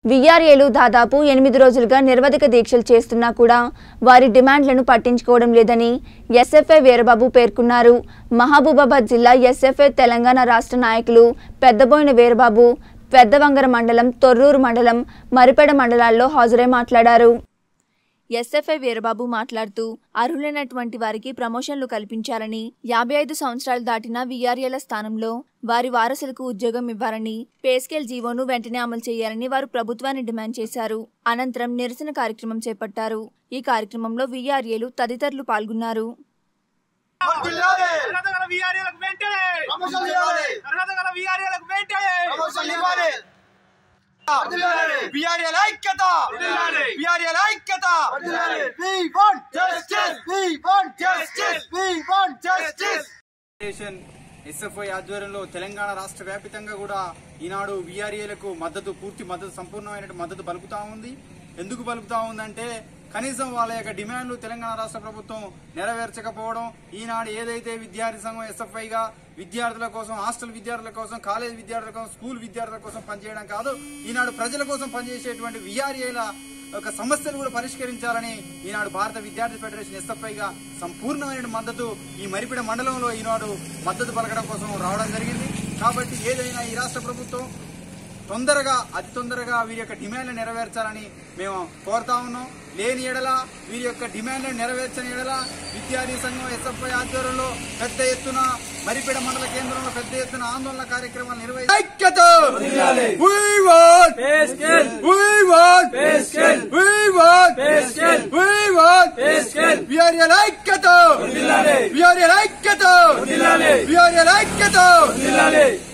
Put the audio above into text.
విఆర్ఏలు దాదాపు ఎనిమిది రోజులుగా నిరవధిక దీక్షలు చేస్తున్నా కూడా వారి డిమాండ్లను పట్టించుకోవడం లేదని ఎస్ఎఫ్ఐ వీరబాబు పేర్కొన్నారు మహబూబాబాద్ జిల్లా ఎస్ఎఫ్ఐ తెలంగాణ రాష్ట్ర నాయకులు పెద్దబోయిన వీరబాబు పెద్దవంగర మండలం తొర్రూరు మండలం మరిపెడ మండలాల్లో హాజరై మాట్లాడారు ఎస్ఎఫ్ఐ వీరబాబు మాట్లాడుతూ అర్హులైనటువంటి వారికి ప్రమోషన్లు కల్పించాలని యాభై ఐదు సంవత్సరాలు దాటిన వీఆర్ఏల స్థానంలో వారి వారసులకు ఉద్యోగం ఇవ్వాలని పేస్కేల్ జీవోను వెంటనే అమలు చేయాలని వారు ప్రభుత్వాన్ని డిమాండ్ చేశారు అనంతరం నిరసన కార్యక్రమం చేపట్టారు ఈ కార్యక్రమంలో వీఆర్ఏలు తదితరులు పాల్గొన్నారు వర్ధిల్లాలి! అర్హత గల వీఆర్ఏలకు వెంటనే ప్రమోషన్లు ఇవ్వాలి! అర్హత గల వీఆర్ఏలకు వెంటనే ప్రమోషన్లు ఇవ్వాలి! వర్ధిల్లాలి! బిఆర్ఎల్ ఐక్యత వర్ధిల్లాలి! బిఆర్ఎల్ ఐక్యత వర్ధిల్లాలి! We want justice! We want justice! We want justice! Federation SFI ఆధ్వర్యంలో తెలంగాణ రాష్ట్ర వ్యాపితంగా కూడా ఈనాడు వీఆర్ఏలకు మద్దతు పూర్తి మద్దతు సంపూర్ణమైన మద్దతు పలుకుతా ఉంది ఎందుకు పలుకుతా ఉందంటే కనీసం వాళ్ళ యొక్క డిమాండ్లు తెలంగాణ రాష్ట్ర ప్రభుత్వం నెరవేర్చకపోవడం ఈనాడు ఏదైతే విద్యార్థి సంఘం ఎస్ఎఫ్ఐగా విద్యార్థుల కోసం హాస్టల్ విద్యార్థుల కోసం కాలేజ్ విద్యార్థుల కోసం స్కూల్ విద్యార్థుల కోసం పనిచేయడం కాదు ఈనాడు ప్రజల కోసం పనిచేసేటువంటి విఆర్ఏల ఒక సమస్యలు కూడా పరిష్కరించాలని ఈనాడు భారత విద్యార్థి ఫెడరేషన్ ఎస్ఎఫ్ఐగా సంపూర్ణమైన మద్దతు ఈ మరిపిడ మండలంలో ఈనాడు మద్దతు పలకడం కోసం రావడం జరిగింది కాబట్టి ఏదైనా ఈ రాష్ట్ర ప్రభుత్వం తొందరగా అతి తొందరగా వీరి యొక్క డిమాండ్లు నెరవేర్చాలని మేము కోరుతా ఉన్నాం లేని ఎడల వీరి యొక్క డిమాండ్లను నెరవేర్చని ఎడల విద్యార్థి సంఘం ఎస్ఎఫ్ఐ ఆధ్వర్యంలో పెద్ద ఎత్తున మరిపేడ మండల కేంద్రంలో పెద్ద ఎత్తున ఆందోళన కార్యక్రమాలు నిర్వహించారు ఐక్యత We want We want We want We want VRL ఐక్యత VRL ఐక్యత VRL ఐక్యత